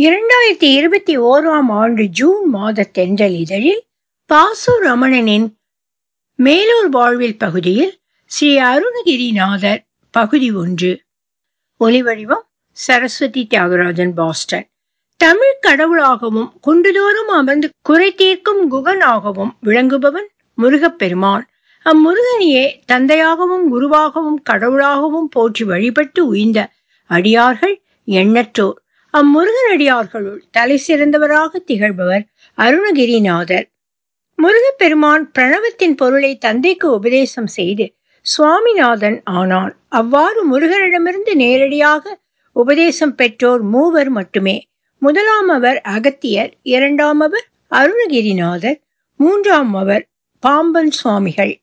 இரண்டாயிரத்தி இருபத்தி ஓராம் ஆண்டு ஜூன் மாத தென்றல் இதழில் பாசு ரமணனின் மேலூர் வாழ்வில் பகுதியில் ஸ்ரீ அருணகிரிநாதர் பகுதி ஒன்று ஒலிவடிவம் சரஸ்வதி தியாகராஜன் பாஸ்டன் தமிழ் கடவுளாகவும் குண்டுதோறும் அமர்ந்து குறை தீர்க்கும் குகனாகவும் விளங்குபவன் முருகப்பெருமான் அம்முருகனையே தந்தையாகவும் குருவாகவும் கடவுளாகவும் போற்றி வழிபட்டு உய்ந்த அடியார்கள் எண்ணற்றோர் அம்முருகனடியார்களுள் தலை சிறந்தவராக திகழ்பவர் அருணகிரிநாதர் முருகப்பெருமான் பிரணவத்தின் பொருளை தந்தைக்கு உபதேசம் செய்து சுவாமிநாதன் ஆனான் அவ்வாறு முருகனிடமிருந்து நேரடியாக உபதேசம் பெற்றோர் மூவர் மட்டுமே முதலாம் அவர் அகத்தியர் இரண்டாம் அவர் அருணகிரிநாதர் மூன்றாம் அவர் பாம்பன் சுவாமிகள்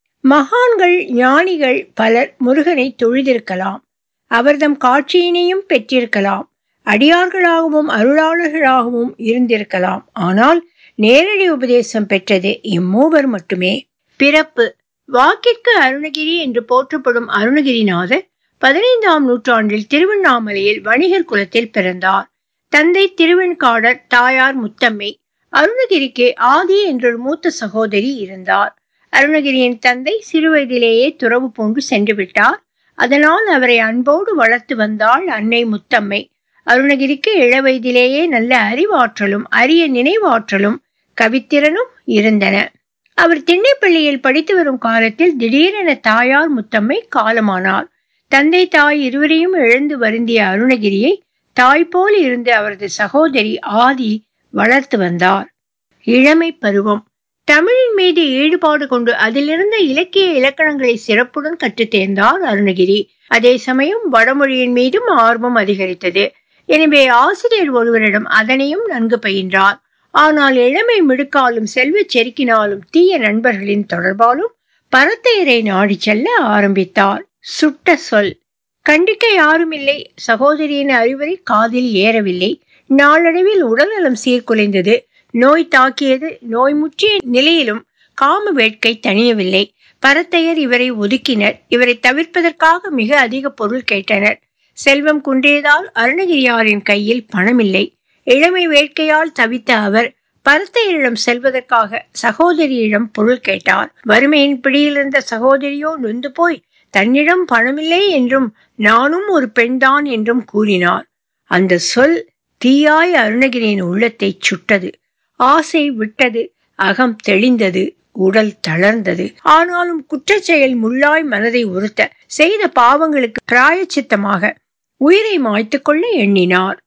மகான்கள் ஞானிகள் பலர் முருகனை தொழுதிருக்கலாம் அவர்தம் காட்சியினையும் பெற்றிருக்கலாம் அடியார்களாகவும் அருளாளர்களாகவும் இருந்திருக்கலாம் ஆனால் நேரடி உபதேசம் பெற்றது இம்மூவர் மட்டுமே பிறப்பு வாக்கிற்கு அருணகிரி என்று போற்றப்படும் அருணகிரிநாதர் பதினைந்தாம் நூற்றாண்டில் திருவண்ணாமலையில் வணிகர் குலத்தில் பிறந்தார் தந்தை திருவெண்காடர் தாயார் முத்தம்மை அருணகிரிக்கு ஆதி என்றொரு மூத்த சகோதரி இருந்தார் அருணகிரியின் தந்தை சிறுவயதிலேயே துறவு பூண்டு சென்று விட்டார் அதனால் அவரை அன்போடு வளர்த்து வந்தாள் அன்னை முத்தம்மை அருணகிரிக்கு இளவயதிலேயே நல்ல அறிவாற்றலும் அரிய நினைவாற்றலும் கவித்திறனும் இருந்தன அவர் திண்ணைப்பள்ளியில் படித்து வரும் காலத்தில் திடீரென தாயார் முத்தம்மை காலமானார் தந்தை தாய் இருவரையும் இழந்து வருந்திய அருணகிரியை தாய் போல் இருந்த அவரது சகோதரி ஆதி வளர்த்து வந்தார் இளமை பருவம் தமிழின் மீது ஈடுபாடு கொண்டு அதிலிருந்த இலக்கிய இலக்கணங்களை சிறப்புடன் கற்றுத் தேர்ந்தார் அருணகிரி அதே சமயம் வடமொழியின் மீதும் ஆர்வம் அதிகரித்தது எனவே ஆசிரியர் ஒருவரிடம் அதனையும் நன்கு பயின்றார் ஆனால் இளமை மிடுக்காலும் செல்வச் செருக்கினாலும் தீய நண்பர்களின் தொடர்பாலும் பரத்தையரை நாடி செல்ல ஆரம்பித்தார் சுட்ட சொல் கண்டிக்க யாருமில்லை சகோதரியின் அறிவுரை காதில் ஏறவில்லை நாளடைவில் உடல்நலம் சீர்குலைந்தது நோய் தாக்கியது நோய் முற்றிய நிலையிலும் காம வேட்கை தணியவில்லை பரத்தையர் இவரை ஒதுக்கினர் இவரை தவிர்ப்பதற்காக மிக அதிக பொருள் கேட்டனர் செல்வம் குன்றியதால் அருணகிரியாரின் கையில் பணமில்லை இளமை வேட்கையால் தவித்த அவர் பரத்தையரிடம் செல்வதற்காக சகோதரியிடம் பொருள் கேட்டார் வறுமையின் பிடியிலிருந்த சகோதரியோ நொந்து போய் தன்னிடம் பணமில்லை என்றும் நானும் ஒரு பெண்தான் என்றும் கூறினார் அந்த சொல் தீயாய் அருணகிரியின் உள்ளத்தை சுட்டது ஆசை விட்டது அகம் தெளிந்தது உடல் தளர்ந்தது ஆனாலும் குற்றச்செயல் முள்ளாய் மனதை உறுத்த செய்த பாவங்களுக்கு பிராயச்சித்தமாக உயிரை மாய்த்து கொள்ள எண்ணினார்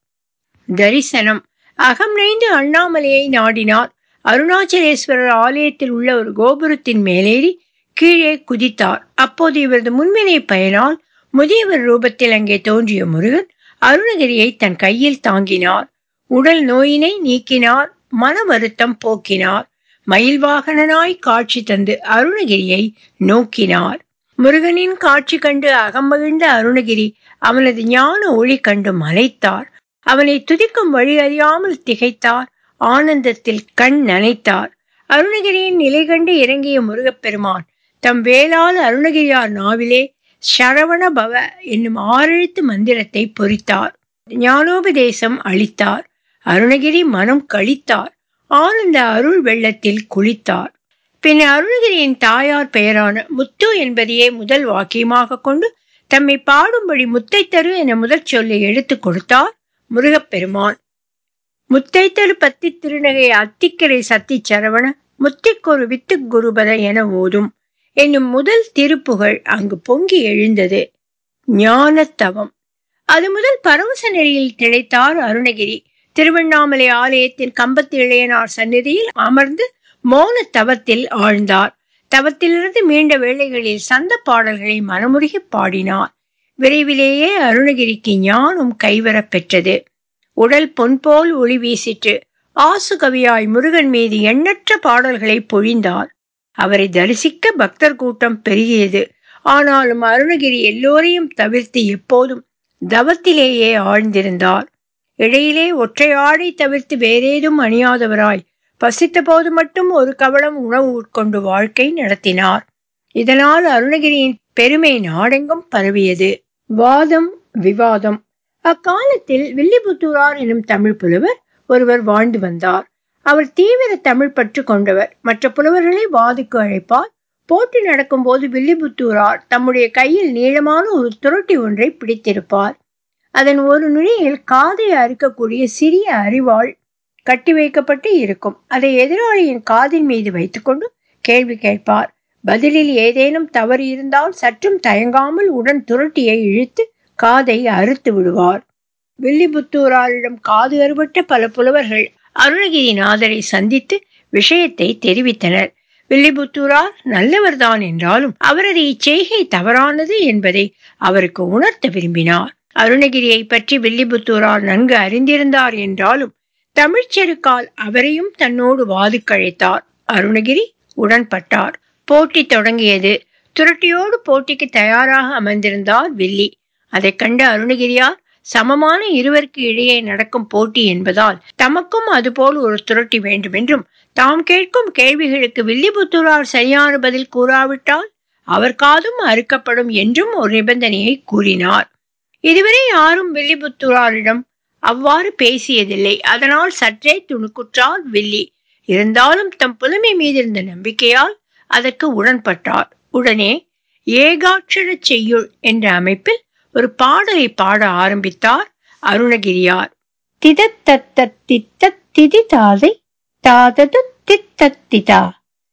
தரிசனம் அகம் நைந்து அண்ணாமலையை நாடினார் அருணாச்சலேஸ்வரர் ஆலயத்தில் உள்ள ஒரு கோபுரத்தின் மேலேறி கீழே குதித்தார் அப்போது இவரது முன்வினை பயனால் முதியவர் ரூபத்தில் அங்கே தோன்றிய முருகன் அருணகிரியை தன் கையில் தாங்கினார் உடல் நோயினை நீக்கினார் மன வருத்தம் போக்கினார் மயில் வாகனனாய் காட்சி தந்து அருணகிரியை நோக்கினார் முருகனின் காட்சி கண்டு அகமகிழ்ந்த அருணகிரி அவனது ஞான ஒளி கண்டு மலைத்தார் அவனை துதிக்கும் வழி அறியாமல் திகைத்தார் ஆனந்தத்தில் கண் நனைத்தார் அருணகிரியின் நிலை கண்டு இறங்கிய முருகப்பெருமான் தம் வேளால் அருணகிரியார் நாவிலே சரவண பவ என்னும் ஆறெழுத்து மந்திரத்தை பொறித்தார் ஞானோபதேசம் அளித்தார் அருணகிரி மனம் கழித்தார் ஆனந்த அருள் வெள்ளத்தில் குளித்தார் பின் அருணகிரியின் தாயார் பெயரான முத்து என்பதையே முதல் வாக்கியமாக கொண்டு தம்மை பாடும்படி முத்தை தரு என முதற் சொல்லை எடுத்து கொடுத்தார் முருகப்பெருமான் முத்தை தரு பத்தி திருநகை அத்திக்கரை சத்தி சரவண முத்திக்கொரு வித்து குருபத என ஓதும் என்னும் முதல் திருப்புகழ் அங்கு பொங்கி எழுந்தது ஞான தவம் அது முதல் பரவச நெறியில் திளைத்தார் அருணகிரி திருவண்ணாமலை ஆலயத்தின் கம்பத்து இளையனார் சந்நிதியில் அமர்ந்து மௌன தவத்தில் ஆழ்ந்தார் தவத்திலிருந்து மீண்ட வேளைகளில் சந்த பாடல்களை மனமுருகி பாடினார் விரைவிலேயே அருணகிரிக்கு ஞானம் கைவரப் பெற்றது உடல் பொன் போல் ஒளி வீசிற்று ஆசு கவியாய் முருகன் மீது எண்ணற்ற பாடல்களை பொழிந்தார் அவரை தரிசிக்க பக்தர் கூட்டம் பெருகியது ஆனாலும் அருணகிரி எல்லோரையும் தவிர்த்து எப்போதும் தவத்திலேயே ஆழ்ந்திருந்தார் இடையிலே ஒற்றை ஆடை தவிர்த்து வேறேதும் அணியாதவராய் பசித்த போது மட்டும் ஒரு கவளம் உணவு உட்கொண்டு வாழ்க்கை நடத்தினார் இதனால் அருணகிரியின் பெருமை நாடெங்கும் பரவியது வாதம் விவாதம் அக்காலத்தில் வில்லிபுத்தூரார் எனும் தமிழ் புலவர் ஒருவர் வாழ்ந்து வந்தார் அவர் தீவிர தமிழ் பற்று கொண்டவர் மற்ற புலவர்களை வாதிக்கு அழைப்பார் போட்டி நடக்கும் போது வில்லிபுத்தூரார் தம்முடைய கையில் நீளமான ஒரு துரட்டி ஒன்றை பிடித்திருப்பார் அதன் ஒரு நுனியில் காதை அறுக்கக்கூடிய சிறிய அறிவாள் கட்டி வைக்கப்பட்டு இருக்கும் அதை எதிராளியின் காதின் மீது வைத்துக்கொண்டு கேள்வி கேட்பார் பதிலில் ஏதேனும் தவறு இருந்தால் சற்றும் தயங்காமல் உடன் துரட்டியை இழுத்து காதை அறுத்து விடுவார் வில்லிபுத்தூராரிடம் காது அறுபட்ட பல புலவர்கள் அருணகிரிநாதரை சந்தித்து விஷயத்தை தெரிவித்தனர் வில்லிபுத்தூரார் நல்லவர்தான் என்றாலும் அவரது இச்செய்கை தவறானது என்பதை அவருக்கு உணர்த்த விரும்பினார் அருணகிரியை பற்றி வில்லிபுத்தூரார் நன்கு அறிந்திருந்தார் என்றாலும் தமிழ்ச்செருக்கால் அவரையும் தன்னோடு வாதுக்கழைத்தார் அருணகிரி உடன்பட்டார் போட்டி தொடங்கியது துரட்டியோடு போட்டிக்கு தயாராக அமர்ந்திருந்தார் வில்லி அதை கண்ட அருணகிரியார் சமமான இருவருக்கு இடையே நடக்கும் போட்டி என்பதால் தமக்கும் அதுபோல் ஒரு துரட்டி வேண்டும் என்றும் தாம் கேட்கும் கேள்விகளுக்கு வில்லிபுத்தூரார் சரியான பதில் கூறாவிட்டால் அவர் காதும் அறுக்கப்படும் என்றும் ஒரு நிபந்தனையை கூறினார் இதுவரை யாரும் வில்லிபுத்தூராரிடம் அவ்வாறு பேசியதில்லை அதனால் சற்றே துணுக்குற்றார் வில்லி இருந்தாலும் தம் புலமை மீதிருந்த நம்பிக்கையால் அதற்கு உடன்பட்டார் உடனே ஏகாட்சர செய்யுள் என்ற அமைப்பில் ஒரு பாடலை பாட ஆரம்பித்தார் அருணகிரியார் திதத்தத்த தித்த திதி தாதை தாதது தித்தத்திதா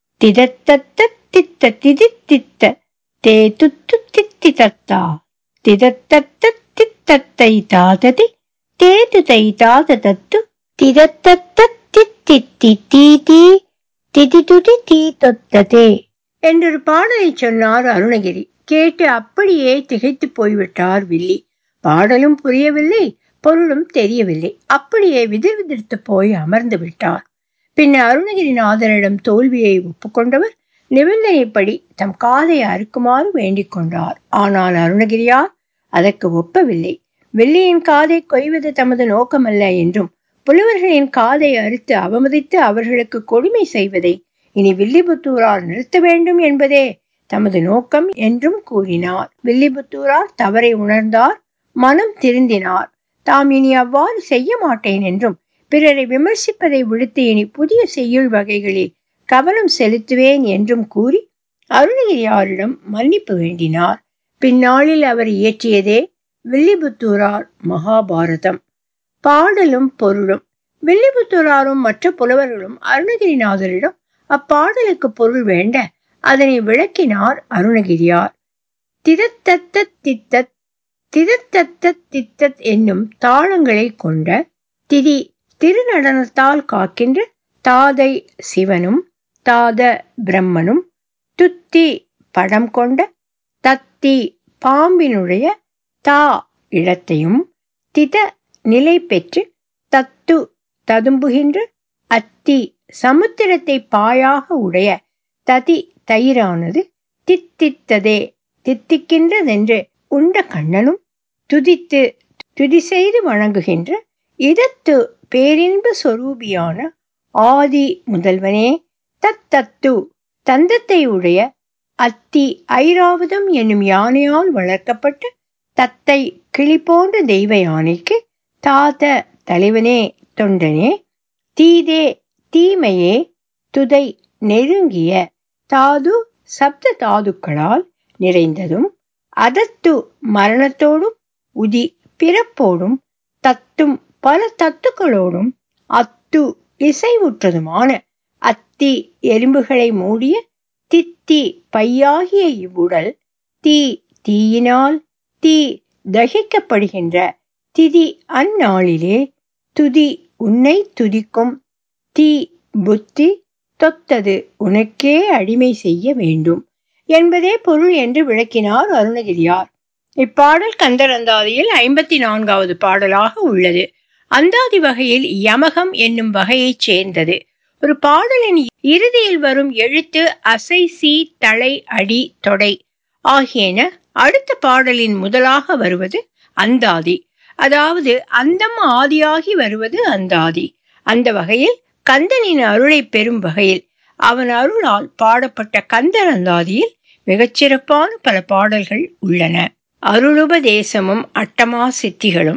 திதத்தத்த தித்த திதி தித்த தே துத்து தித்தி தத்தா திதத்தத்த தித்தத்தை தாததி தேதுதை தாததத்து திதத்தத்த தித்தித்தி தீதி திதிதுதி தீ தொத்ததே என்றொரு பாடலை சொன்னார் அருணகிரி கேட்டு அப்படியே திகைத்து போய்விட்டார் வில்லி பாடலும் புரியவில்லை பொருளும் தெரியவில்லை அப்படியே விதிர் விதிர்த்து போய் அமர்ந்து விட்டார் பின் அருணகிரிநாதரிடம் தோல்வியை ஒப்புக்கொண்டவர் நிபந்தனைப்படி தம் காதை அறுக்குமாறு வேண்டிக் கொண்டார் ஆனால் அருணகிரியார் அதற்கு ஒப்பவில்லை வெள்ளியின் காதை கொய்வது தமது நோக்கமல்ல என்றும் புலவர்களின் காதை அறுத்து அவமதித்து அவர்களுக்கு கொடுமை செய்வதை இனி வில்லிபுத்தூரார் நிறுத்த வேண்டும் என்பதே தமது நோக்கம் என்றும் கூறினார் வில்லிபுத்தூரார் தவறை உணர்ந்தார் மனம் திருந்தினார் தாம் இனி அவ்வாறு செய்ய மாட்டேன் என்றும் பிறரை விமர்சிப்பதை விடுத்து இனி புதிய செய்யுள் வகைகளில் கவனம் செலுத்துவேன் என்றும் கூறி அருணகிரியாரிடம் மன்னிப்பு வேண்டினார் பின்னாளில் அவர் இயற்றியதே வில்லிபுத்தூரார் மகாபாரதம் பாடலும் பொருளும் வில்லிபுத்தூராரும் மற்ற புலவர்களும் அருணகிரிநாதரிடம் அப்பாடலுக்கு பொருள் வேண்ட அதனை விளக்கினார் அருணகிரியார் திதத்தத்த தித்தத் திதத்தத்த தித்தத் என்னும் தாளங்களை கொண்ட திதி திருநடனத்தால் காக்கின்ற தாதை சிவனும் தாத பிரம்மனும் துத்தி படம் கொண்ட தத்தி பாம்பினுடைய தா இடத்தையும் தித நிலை பெற்று தத்து ததும்புகின்ற அத்தி சமுத்திரத்தை பாயாக உடைய ததி தயிரானது தித்தித்ததே தித்திக்கின்றதென்று உண்ட கண்ணனும் துதித்து துதி செய்து வணங்குகின்ற இதத்து பேரின்ப சொரூபியான ஆதி முதல்வனே தத்தத்து தந்தத்தை உடைய அத்தி ஐராவதம் என்னும் யானையால் வளர்க்கப்பட்ட தத்தை கிளி போன்ற தெய்வ யானைக்கு தாத தலைவனே தொண்டனே தீதே தீமையே துதை நெருங்கிய தாது சப்த தாதுக்களால் நிறைந்ததும் அதத்து மரணத்தோடும் உதி பிறப்போடும் தத்தும் பல தத்துக்களோடும் அத்து இசைவுற்றதுமான அத்தி எறும்புகளை மூடிய தித்தி பையாகிய இவ்வுடல் தீ தீயினால் தீ தகிக்கப்படுகின்ற திதி அந்நாளிலே துதி உன்னை துதிக்கும் தீ புத்தி தொத்தது உனக்கே அடிமை செய்ய வேண்டும் என்பதே பொருள் என்று விளக்கினார் அருணகிரியார் இப்பாடல் கந்தர் அந்தாதியில் ஐம்பத்தி நான்காவது பாடலாக உள்ளது அந்தாதி வகையில் யமகம் என்னும் வகையைச் சேர்ந்தது ஒரு பாடலின் இறுதியில் வரும் எழுத்து அசை சி தலை அடி தொடை ஆகியன அடுத்த பாடலின் முதலாக வருவது அந்தாதி அதாவது அந்தம் ஆதியாகி வருவது அந்தாதி அந்த வகையில் கந்தனின் அருளை பெறும் வகையில் அவன் அருளால் பாடப்பட்ட கந்தர் அந்தாதியில் மிகச்சிறப்பான பல பாடல்கள் உள்ளன அருளுபதேசமும் அட்டமா சித்திகளும்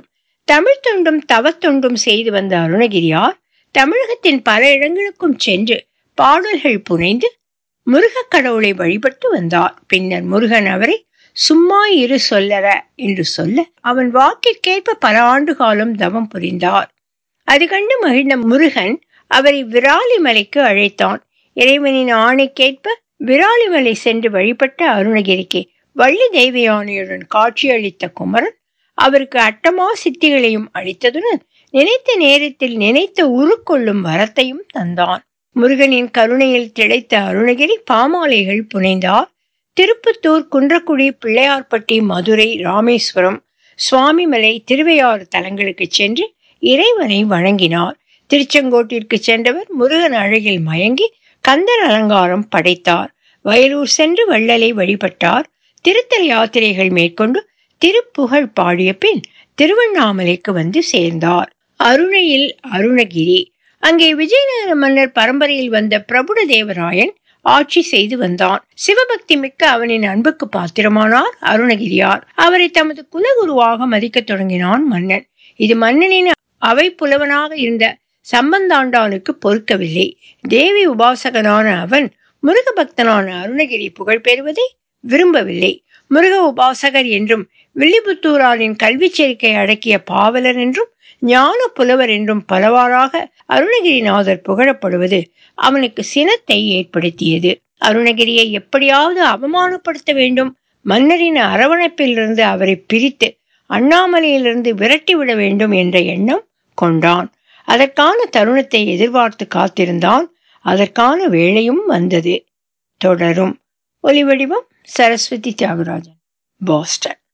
தமிழ் தொண்டும் தவத்தொண்டும் செய்து வந்த அருணகிரியார் தமிழகத்தின் பல இடங்களுக்கும் சென்று பாடல்கள் புனைந்து முருகக் கடவுளை வழிபட்டு வந்தார் பின்னர் முருகன் அவரை சும்மா இரு சொல்லற என்று சொல்ல அவன் வாக்கிற்கேற்ப பல ஆண்டு காலம் தவம் புரிந்தார் அது கண்டு மகிழ்ந்த முருகன் அவரை விராலிமலைக்கு அழைத்தான் இறைவனின் ஆணைக்கேற்ப விராலிமலை சென்று வழிபட்ட அருணகிரிக்கு வள்ளி தெய்வயானையுடன் காட்சியளித்த குமரன் அவருக்கு அட்டமா சித்திகளையும் அளித்ததுடன் நினைத்த நேரத்தில் நினைத்த உருக்கொள்ளும் வரத்தையும் தந்தான் முருகனின் கருணையில் திளைத்த அருணகிரி பாமாலைகள் புனைந்தார் திருப்பத்தூர் குன்றக்குடி பிள்ளையார்பட்டி மதுரை ராமேஸ்வரம் சுவாமிமலை திருவையாறு தலங்களுக்கு சென்று இறைவனை வணங்கினார் திருச்செங்கோட்டிற்கு சென்றவர் முருகன் அழகில் மயங்கி கந்தர் அலங்காரம் படைத்தார் வயலூர் சென்று வள்ளலை வழிபட்டார் திருத்தல யாத்திரைகள் மேற்கொண்டு திருப்புகழ் பாடிய பின் திருவண்ணாமலைக்கு வந்து சேர்ந்தார் அருணையில் அருணகிரி அங்கே விஜயநகர மன்னர் பரம்பரையில் வந்த பிரபுட தேவராயன் ஆட்சி செய்து வந்தான் சிவபக்தி மிக்க அவனின் அன்புக்கு பாத்திரமானார் அருணகிரியார் அவரை தமது குலகுருவாக மதிக்கத் தொடங்கினான் மன்னன் இது மன்னனின் அவை புலவனாக இருந்த சம்பந்தாண்டானுக்கு பொறுக்கவில்லை தேவி உபாசகனான அவன் முருக பக்தனான அருணகிரி புகழ் பெறுவதை விரும்பவில்லை முருக உபாசகர் என்றும் வில்லிபுத்தூராரின் கல்வி சேர்க்கை அடக்கிய பாவலர் என்றும் ஞான புலவர் என்றும் பலவாறாக அருணகிரிநாதர் புகழப்படுவது அவனுக்கு சினத்தை ஏற்படுத்தியது அருணகிரியை எப்படியாவது அவமானப்படுத்த வேண்டும் மன்னரின் அரவணைப்பிலிருந்து அவரை பிரித்து அண்ணாமலையிலிருந்து விரட்டிவிட வேண்டும் என்ற எண்ணம் கொண்டான் அதற்கான தருணத்தை எதிர்பார்த்து காத்திருந்தான் அதற்கான வேளையும் வந்தது தொடரும் ஒலிவடிவம் சரஸ்வதி தியாகராஜன் பாஸ்டன்